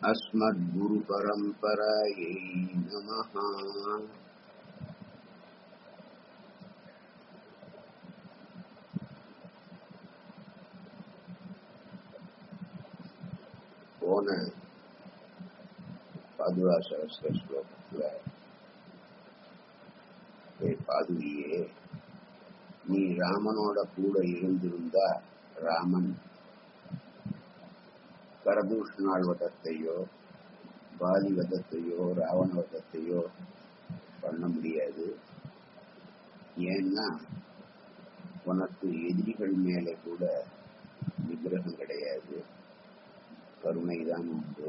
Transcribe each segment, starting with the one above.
अस्मद्गुरुपरम्परायै नमः போன பாதுகா சகஸ்ர ஸ்லோகத்துல ஏ பாதுகியே நீ ராமனோட கூட இருந்திருந்தா ராமன் கரதூஷ்ணாள் வதத்தையோ பாலி வதத்தையோ ராவண வதத்தையோ பண்ண முடியாது ஏன்னா உனக்கு எதிரிகள் மேலே கூட நிகிரகம் கிடையாது கருணைதான் உண்டு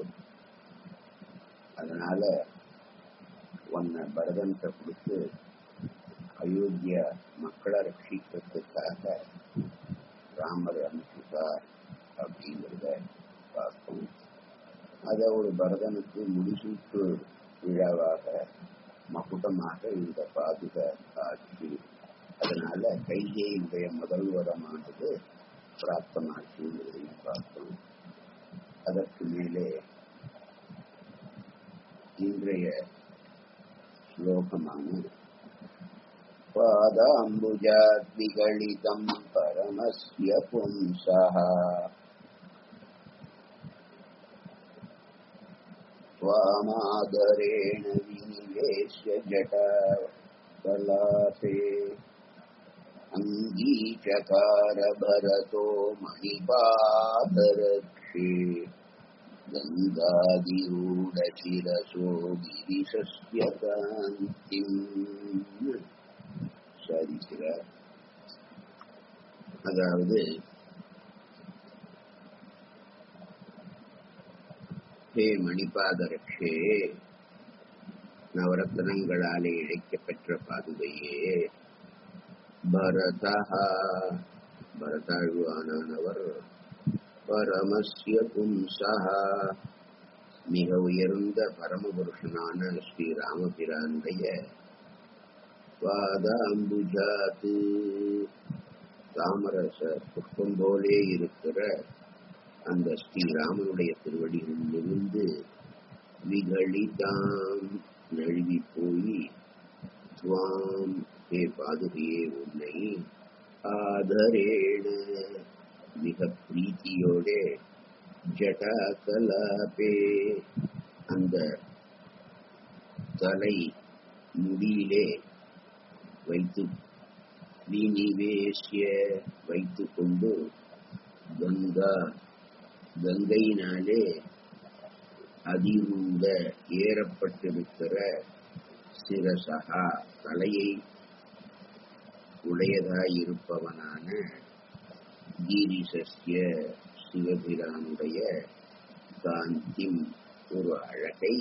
அதனால உன்னை பரதன்கிட்ட கொடுத்து அயோத்தியா மக்களை ரட்சிக்கிறதுக்காக ராமர் அனுப்பிட்டார் அப்படிங்கிறத பார்ப்போம் அதை ஒரு பரதனுக்கு முடிசூட்டு விழாவாக மகுடமாக இந்த பாதுக ஆட்சி அதனால கைகேயினுடைய முதல் வரமானது பிராப்தமாட்சிங்கிறதையும் பார்த்தோம் அதற்கு மேலே இன்றைய ஸ்லோகமான பாதாம்புஜாத்விகலிதம் பரமஸ்ய பும்சः त्वामादरेण विनिवेश्य जटाकलापे अङ्गीचकार भरतो मणिपादरक्षे गङ्गादिरूढशिरसो गिरिशस्य कान्तिम् சாதிக்கிறார் அதாவது ஹே மணிபாதரட்சே நவரத்னங்களாலே இழைக்கப்பெற்ற பாதுகையே பரதா பரதாழ்வானவர் பரமஸ்ய பும்சா மிக உயர்ந்த பரமபுருஷனான ஸ்ரீ ராமபிரானுடைய பாதாம்புஜாத்து தாமரச புஷ்பம் போலே இருக்கிற அந்த ஸ்ரீராமனுடைய திருவடிகளிலிருந்து விகளிதாம் நழுவி போய் துவாம் ஹே பாதுகையே உன்னை ஆதரேண மிக பிரீத்தியோட ஜடா கலாபே அந்த தலை முடியிலே வைத்து விநிவேசிய வைத்துக் கொண்டு கங்கா கங்கையினாலே அதிரூட ஏறப்பட்டிருக்கிற சிரசகா தலையை உடையதாயிருப்பவனான கீரிசஸ்ய சிவபிரானுடைய காந்திம் ஒரு அழகை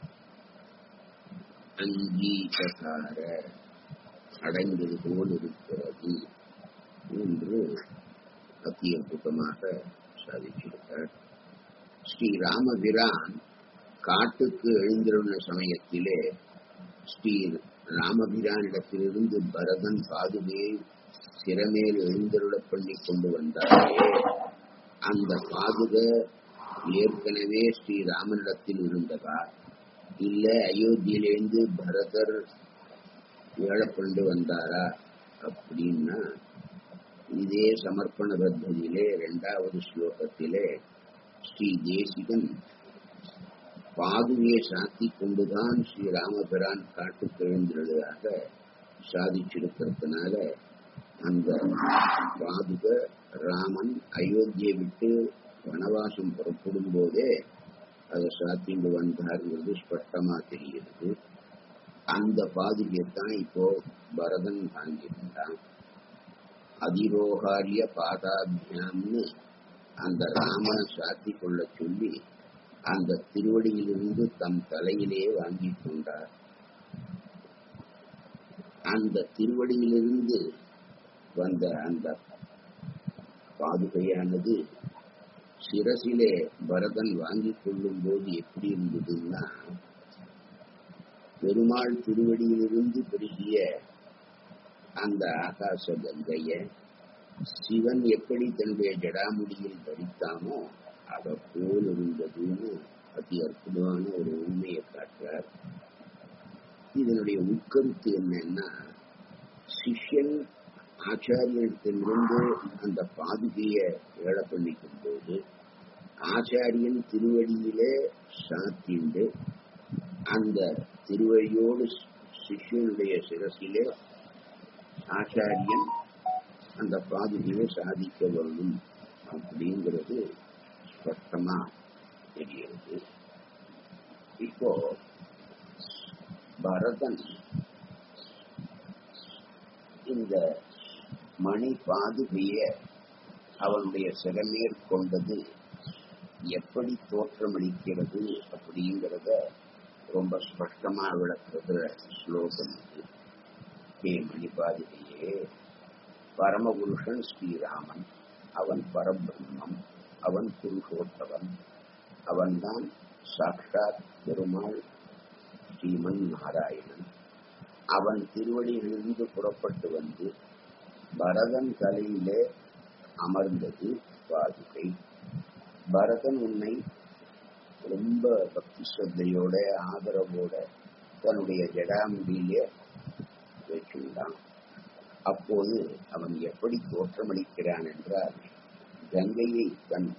அங்கீககார அடைந்தது போல் இருக்கிறது என்று அத்தி அற்புதமாக சாதிச்சிருக்கார் ஸ்ரீ ராமபிரான் காட்டுக்கு எழுந்திருந்த சமயத்திலே ஸ்ரீ ராமபிரானிடத்திலிருந்து பரதன் பாதுகையை சிறமேல் எழுந்தருளப் பண்ணி கொண்டு வந்தாரே அந்த பாதுக ஏற்கனவே ஸ்ரீ ராமனிடத்தில் இருந்ததா இல்ல அயோத்தியிலேருந்து பரதர் ஏழப்பண்டு வந்தாரா அப்படின்னா இதே சமர்ப்பண பத்ததியிலே இரண்டாவது ஸ்லோகத்திலே ஸ்ரீ தேசிகன் பாதுகையை சாத்தி கொண்டுதான் ஸ்ரீ ராமபிரான் காட்டுக்கு எழுந்திருந்ததாக சாதிச்சிருக்கிறதுனால அந்த பாதுக ராமன் அயோத்தியை விட்டு வனவாசம் புறப்படும் போதே அதை சாத்திண்டு வந்தார்ங்கிறது ஸ்பஷ்டமா தெரிகிறது அந்த பாதுகையத்தான் இப்போ பரதன் வாங்கியிருந்தான் அதிரோகாரிய பாதாபியாம்னு அந்த ராமனை சாத்தி கொள்ள சொல்லி அந்த திருவடியிலிருந்து தம் தலையிலே வாங்கி கொண்டார் அந்த திருவடியிலிருந்து வந்த அந்த பாதுகையானது சிரசிலே பரதன் வாங்கி கொள்ளும் போது எப்படி இருந்ததுன்னா பெருமாள் திருவடியிலிருந்து பெருகிய அந்த ஆகாச கங்கைய சிவன் எப்படி தன்னுடைய ஜடாமுடியில் தரித்தானோ அதை போல் இருந்ததுன்னு அதி அற்புதமான ஒரு உண்மையை காட்டுறார் இதனுடைய உட்கருத்து என்னன்னா சிஷ்யன் ஆச்சாரியத்திலிருந்து அந்த பாதுகையை ஏழ பண்ணிக்கும் போது ஆச்சாரியன் திருவடியிலே சாத்திண்டு அந்த திருவழியோடு சிஷ்யனுடைய சிரசிலே ஆச்சாரியன் அந்த பாதுகையை சாதிக்க வேண்டும் அப்படிங்கிறது ஸ்பஷ்டமா தெரிகிறது இப்போ பரதன் இந்த மணி பாதுகைய அவனுடைய சிறமேற்கொண்டது எப்படி தோற்றமளிக்கிறது அப்படிங்கிறத ரொம்ப ஸ்பஷ்டமா விளக்குற ஸ்லோகம் இது ஹே மணிபாதிரியே பரமபுருஷன் ஸ்ரீராமன் அவன் பரபிரம்மம் அவன் புருஷோத்தவன் அவன்தான் சாட்சாத் பெருமாள் ஸ்ரீமன் நாராயணன் அவன் திருவடியிலிருந்து புறப்பட்டு வந்து பரதன் தலையிலே அமர்ந்தது பாதுகை பரதன் உன்னை ரொம்ப பக்தி ஸ்ரத்தையோட ஆதரவோட தன்னுடைய ஜடாமுடியிலே வச்சுள்ளான் அப்போது அவன் எப்படி தோற்றமளிக்கிறான் என்றால் கங்கையை தன்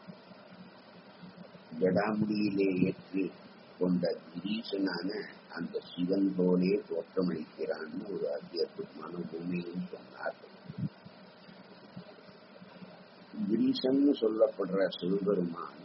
ஜடாமுடியிலே ஏற்றி கொண்ட கிரீசனான அந்த சிவன் போலே தோற்றமளிக்கிறான்னு ஒரு அதி அற்புதமான உண்மையும் சொன்னார்கள் கிரீசன் சொல்லப்படுற சிவபெருமான்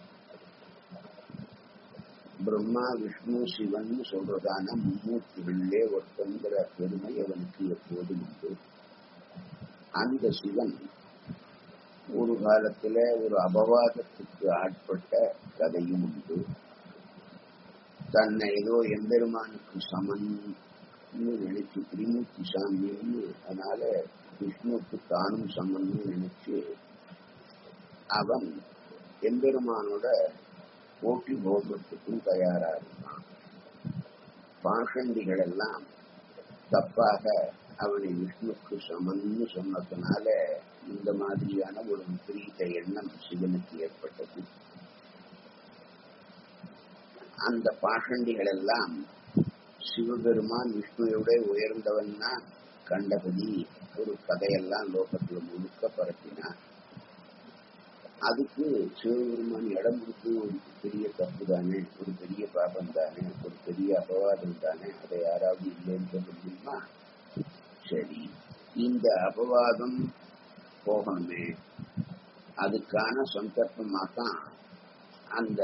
பிரம்மா விஷ்ணு சிவன் சொல்றதான மும்மூர்த்திகளிலே ஒருத்தங்கிற பெருமை அவனுக்கு எப்போதும் உண்டு அந்த சிவன் ஒரு காலத்துல ஒரு அபவாதத்துக்கு ஆட்பட்ட கதையும் உண்டு தன்னை ஏதோ எம்பெருமானுக்கு சமன்னு நினைச்சு திரிமூர்த்தி சாமின்னு அதனால விஷ்ணுவுக்கு தானும் சமன்னு நினைச்சு அவன் எம்பெருமானோட போட்டி போடுறதுக்கும் தயாரா இருந்தான் பாஷண்டிகள் எல்லாம் தப்பாக அவனை விஷ்ணுக்கு சமன்னு சொன்னதுனால இந்த மாதிரியான ஒரு விபரீத எண்ணம் சிவனுக்கு ஏற்பட்டது அந்த பாஷண்டிகள் எல்லாம் சிவபெருமான் விஷ்ணுவோட உயர்ந்தவன்னா கண்டபடி ஒரு கதையெல்லாம் லோகத்துல முழுக்க பரப்பினார் அதுக்கு சிவபெருமான் இடம் கொடுத்து ஒரு பெரிய தப்பு தானே ஒரு பெரிய பாபம் தானே ஒரு பெரிய அபவாதம் தானே அதை யாராவது இல்லைன்னு சொல்ல முடியுமா சரி இந்த அபவாதம் போகணுமே அதுக்கான சந்தர்ப்பமா தான் அந்த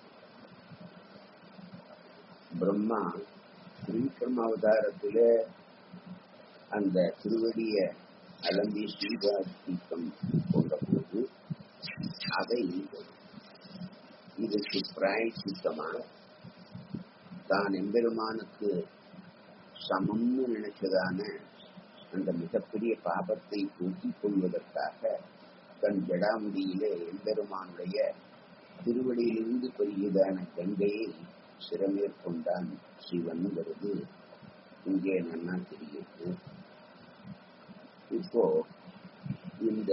பிரம்மா ஸ்ரீகிரம அந்த திருவடிய அலம்பி ஸ்ரீபாதீபம் கொண்ட போது அதை இதற்கு பிராயச்சித்தமா தான் எம்பெருமானுக்கு சமம்னு நினைச்சதான அந்த மிகப்பெரிய பாபத்தை போக்கிக் கொள்வதற்காக தன் ஜடாமுடியிலே எம்பெருமானுடைய திருவடியிலிருந்து பெரியதான கங்கையை சிறமேற்கொண்டான் சிவன்கிறது இங்கே நன்னா தெரியுது இப்போ இந்த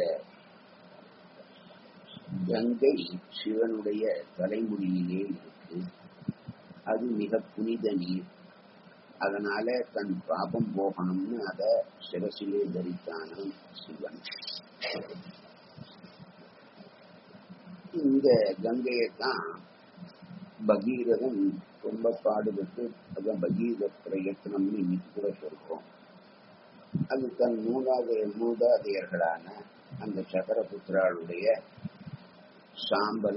கங்கை சிவனுடைய தலைமுடியிலே இருக்கு அது மிக புனித நீர் அதனால தன் பாபம் போகணும்னு அத சிரசிலே தரித்தான சிவன் இந்த கங்கையை தான் பகீரதன் ரொம்ப பாடுபட்டு அதான் பகீர பிரயத்தனம்னு இன்னைக்கு கூட சொல்றோம் அது தன் மூதாதைய மூதாதையர்களான அந்த சக்கரபுத்திராளுடைய சாம்பல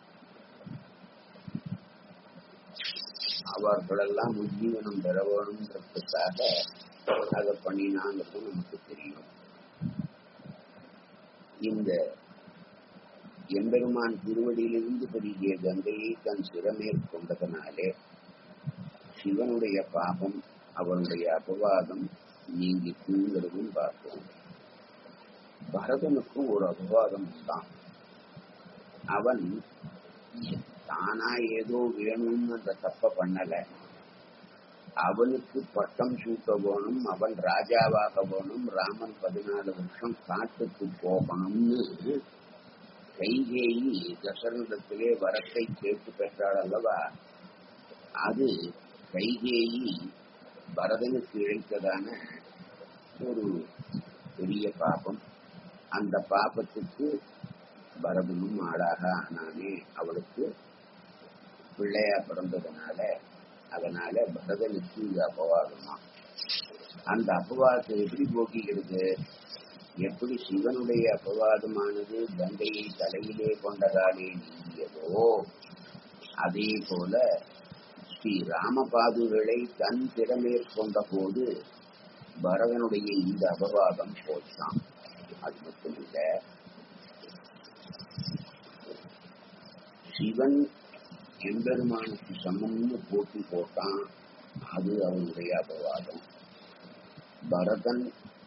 அவர்களெல்லாம் உஜ்ஜீவனம் பெற வேணுன்றதுக்காக அதை பண்ணினாங்கிறது நமக்கு தெரியும் இந்த எம்பெருமான் திருவடியிலிருந்து பெருகிய கங்கையை தன் சிறமேற்கொண்டதனாலே சிவனுடைய பாபம் அவனுடைய அபவாதம் நீங்கி தூங்கிறதும் பார்த்தோம் பரதனுக்கும் ஒரு அபவாதம் தான் அவன் தானா ஏதோ வேணும்னு அந்த தப்ப பண்ணல அவனுக்கு பட்டம் சூட்ட வேணும் அவன் ராஜாவாக வேணும் ராமன் பதினாலு வருஷம் காட்டுக்கு போகணும்னு கைகேயி தசரதத்திலே வரத்தை கேட்டு பெற்றாள் அல்லவா அது கைகேயி பரதனுக்கு இழைத்ததான ஒரு பெரிய பாபம் அந்த பாபத்துக்கு பரதனும் ஆளாக ஆனானே அவளுக்கு பிள்ளையா பிறந்ததுனால அதனால பரதனுக்கு இது அபவாதமா அந்த அபவாதத்தை எப்படி போக்குகிறது எப்படி சிவனுடைய அபவாதமானது கங்கையை தலையிலே கொண்டதாலே நீங்கியதோ அதே போல ஸ்ரீ ராமபாதுகளை தன் திறமேற்கொண்ட போது பரதனுடைய இந்த அபவாதம் போச்சான் அது மட்டும் இல்ல சிவன் எம்பெருமானுக்கு சமம்னு போட்டி போட்டான் அது அவனுடைய அபவாதம் பரதன்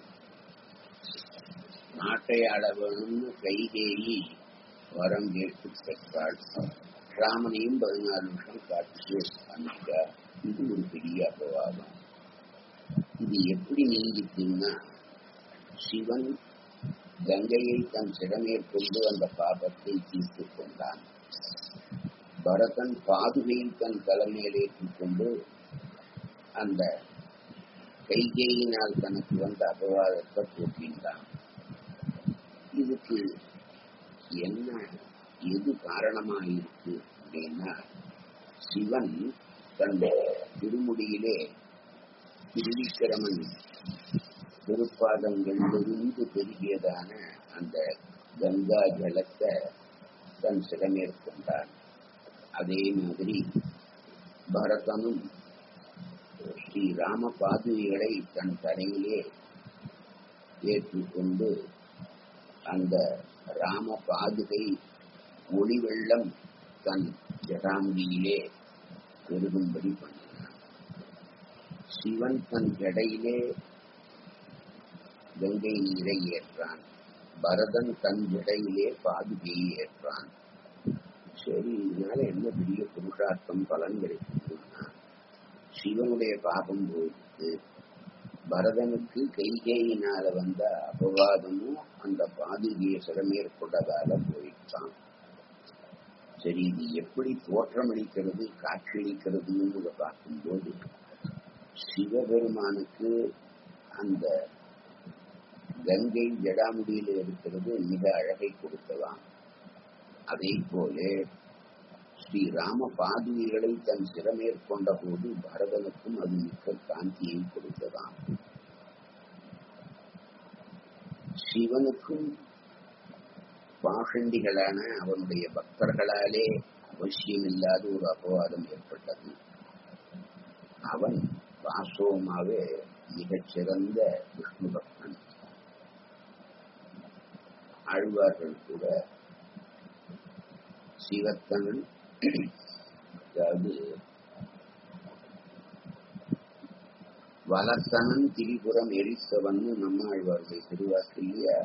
நாட்டை ஆள வேணும்னு கைகேயி வரம் கேட்டு பெற்றாள் ராமனையும் பதினாலு வருஷம் காட்டு அனுப்பிட்டார் இது ஒரு பெரிய அபவாதம் இது எப்படி நீங்கிச்சுன்னா சிவன் கங்கையை தன் சிறமேற்கொண்டு அந்த பாபத்தை தீர்த்து கொண்டான் பரதன் பாதுகையை தன் தலைமையிலேற்றிக் கொண்டு அந்த கைகேயினால் தனக்கு வந்த அபவாதத்தை போக்கின்றான் இதுக்கு என்ன எது காரணமாயிருக்கு அப்படின்னா சிவன் தன் திருமுடியிலே திருவிக்கிரமன் திருப்பாதங்களிலிருந்து பெருகியதான அந்த கங்கா ஜலத்தை தன் சிறமேற்கொண்டான் அதே மாதிரி பரதனும் ஸ்ரீ ராம பாதுகைகளை தன் தலையிலே ஏற்றுக்கொண்டு அந்த ராம பாதுகை ஒளி வெள்ளம் தன் ஜடாம்பியிலே பெருகும்படி பண்ணினான் சிவன் தன் ஜடையிலே கங்கை நீரை ஏற்றான் பரதன் தன் ஜடையிலே பாதுகையை ஏற்றான் சரி இதனால என்ன பெரிய புருஷார்த்தம் பலன் கிடைக்குதுன்னா சிவனுடைய பாபம் போயிட்டு பரதனுக்கு கைகேயினால வந்த அபவாதமும் அந்த பாதுகையை சிறமேற்கொண்டதால போயிட்டான் சரி இது எப்படி தோற்றமளிக்கிறது காட்சியளிக்கிறதுன்னு பார்க்கும்போது சிவபெருமானுக்கு அந்த கங்கை ஜடாமுடியில இருக்கிறது மிக அழகை கொடுத்ததாம் அதே போல ஸ்ரீ ராம பாதுகைகளை தன் சிறமேற்கொண்ட போது பரதனுக்கும் அது மிக்க காந்தியை கொடுத்ததாம் சிவனுக்கும் பாஷண்டிகளான அவனுடைய பக்தர்களாலே அவசியமில்லாத ஒரு அபவாதம் ஏற்பட்டது அவன் வாசவமாவே மிகச்சிறந்த விஷ்ணு பக்தன் ஆழ்வார்கள் கூட சிவத்தனன் அதாவது வளர்த்தனன் திரிபுரம் எரித்தவன் நம்ம ஆழ்வாருடைய திருவாக்கு இல்லையா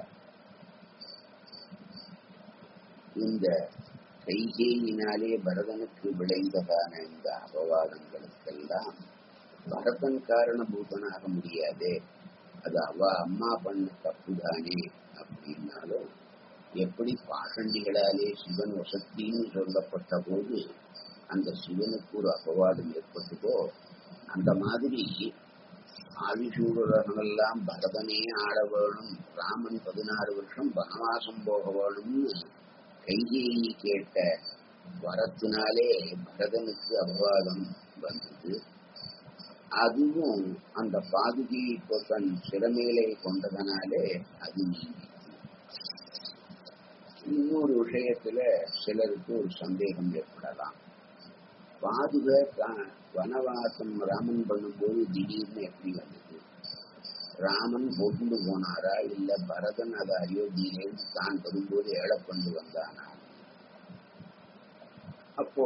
இந்த கைகேயினாலே பரதனுக்கு விளைந்ததான இந்த அபவாதங்களுக்கெல்லாம் பரதன் காரணபூதனாக முடியாதே அது அவ அம்மா பண்ண தப்புதானே அப்படின்னாலும் எப்படி பாஷண்டிகளாலே சிவன் வசத்தின்னு சொல்லப்பட்ட போது அந்த சிவனுக்கு ஒரு அபவாதம் ஏற்பட்டதோ அந்த மாதிரி ஆதிசூரர்களெல்லாம் பரதனே ஆட வேணும் ராமன் பதினாறு வருஷம் வனவாசம் போக வேணும்னு கைகேயி கேட்ட வரத்தினாலே பரதனுக்கு அபவாதம் வந்தது அதுவும் அந்த பாதுகையை தன் சிறமேலே கொண்டதனாலே அது நீங்கி இன்னொரு விஷயத்துல சிலருக்கு ஒரு சந்தேகம் ஏற்படலாம் பாதுக வனவாசம் ராமன் பண்ணும்போது திடீர்னு எப்படி வந்தது ராமன் கொண்டு போனாரா இல்ல பரதன் அதை அயோத்தியிலிருந்து தான் வரும்போது ஏழை கொண்டு வந்தானா அப்போ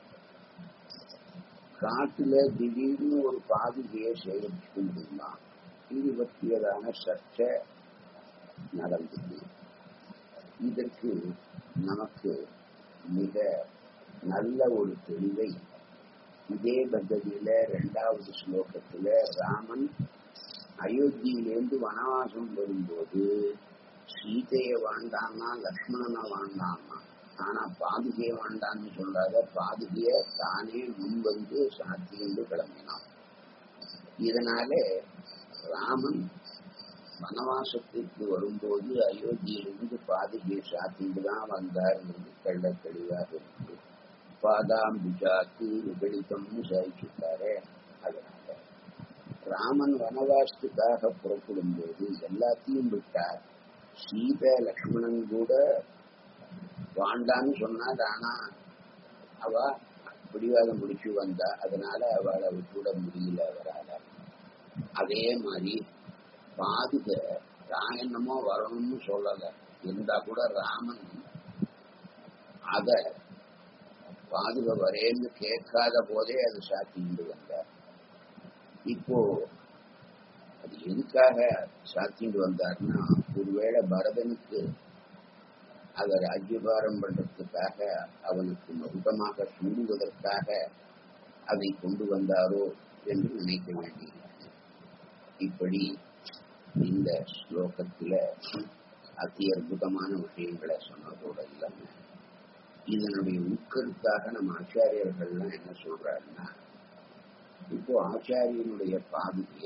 காட்டுல திடீர்னு ஒரு பாதுகையை சேகரிச்சு கொண்டிருந்தான் இது பற்றியதான சர்ச்சை நடந்தது இதற்கு நமக்கு மிக நல்ல ஒரு தெளிவை இதே பத்ததியில இரண்டாவது ஸ்லோகத்துல ராமன் அயோத்தியிலேருந்து வனவாசம் வரும்போது சீதையை வாண்டான்னா லக்ஷ்மணனை வாண்டான்னா ஆனா பாதுகையை வாண்டான்னு சொல்லாத பாதுகைய தானே முன் வந்து சாத்தியிருந்து கிளம்பினான் இதனால ராமன் வனவாசத்திற்கு வரும்போது அயோத்தியிலிருந்து பாதுகையை சாத்திட்டு தான் வந்தார்ன்றது கள்ள தெளிவாக இருக்கு பாதாம்புஜாக்கு விபலிதம்னு சாதிச்சுட்டாரே அதனால ராமன் வனவாசத்துக்காக புறப்படும் போது எல்லாத்தையும் விட்டார் சீதை லக்ஷ்மணன் கூட வாண்டான்னு சொன்னார் ஆனா அவ பிடிவாதம் முடிச்சு வந்தா அதனால அவளை விட்டுவிட முடியல அவரால அதே மாதிரி பாதுக தான் என்னமோ வரணும்னு சொல்லல இருந்தா கூட ராமன் அத பாதுக வரேன்னு கேட்காத போதே அது சாத்திட்டு வந்தார் இப்போ அது எதுக்காக சாத்திட்டு வந்தார்னா ஒருவேளை பரதனுக்கு அதை ராஜ்யபாரம் பண்றதுக்காக அவனுக்கு மகுடமாக சூடுவதற்காக அதை கொண்டு வந்தாரோ என்று நினைக்க வேண்டியிருக்கு இப்படி இந்த ஸ்லோகத்துல அதி அற்புதமான விஷயங்களை சொன்னதோடு இல்லாம இதனுடைய உட்கருத்தாக நம்ம ஆச்சாரியர்கள்லாம் என்ன சொல்றாருன்னா இப்போ ஆச்சாரியனுடைய பாதுகைய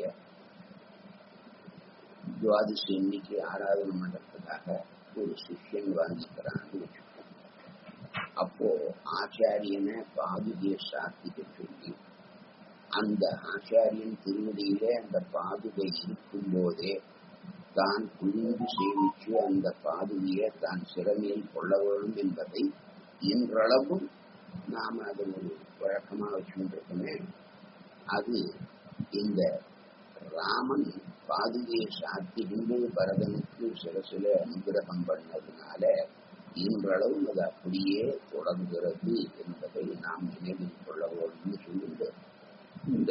துவாதசி எண்ணிக்கை ஆராதனை பண்றதுக்காக ஒரு சிஷ்யன் வாங்கிக்கிறான்னு வச்சுக்கோங்க அப்போ ஆச்சாரியனை பாதுகைய சாத்திக்க சொல்லி அந்த ஆச்சாரியன் திருவடியில அந்த பாதுகை இருக்கும் போதே தான் குனிந்து சேமிச்சு அந்த பாதுகையை தான் சிறமையில் கொள்ள வேண்டும் என்பதை இன்றளவும் நாம அதை ஒரு வழக்கமா வச்சுருக்கோமே அது இந்த ராமன் பாதுகையை சாத்திருந்து பரதனுக்கு சில சில அனுகிரகம் பண்ணதுனால இன்றளவும் அது அப்படியே தொடர்கிறது என்பதை நாம் நினைவில் கொள்ள வேண்டும் சொல்லுங்க இந்த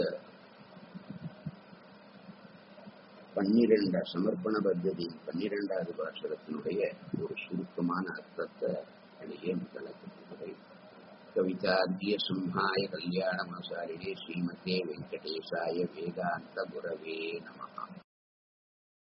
பன்னிரண்டு சமர்ப்பண பத்ததி பன்னிரெண்டாவது பாசரத்தினுடைய ஒரு சுருக்கமான அர்த்தத்தை அடைய முதலத்தை கவிதார்கிய சிம்ஹாய கல்யாண மசாலினே ஸ்ரீமதே வெங்கடேசாய வேதாந்த குரவே நமகா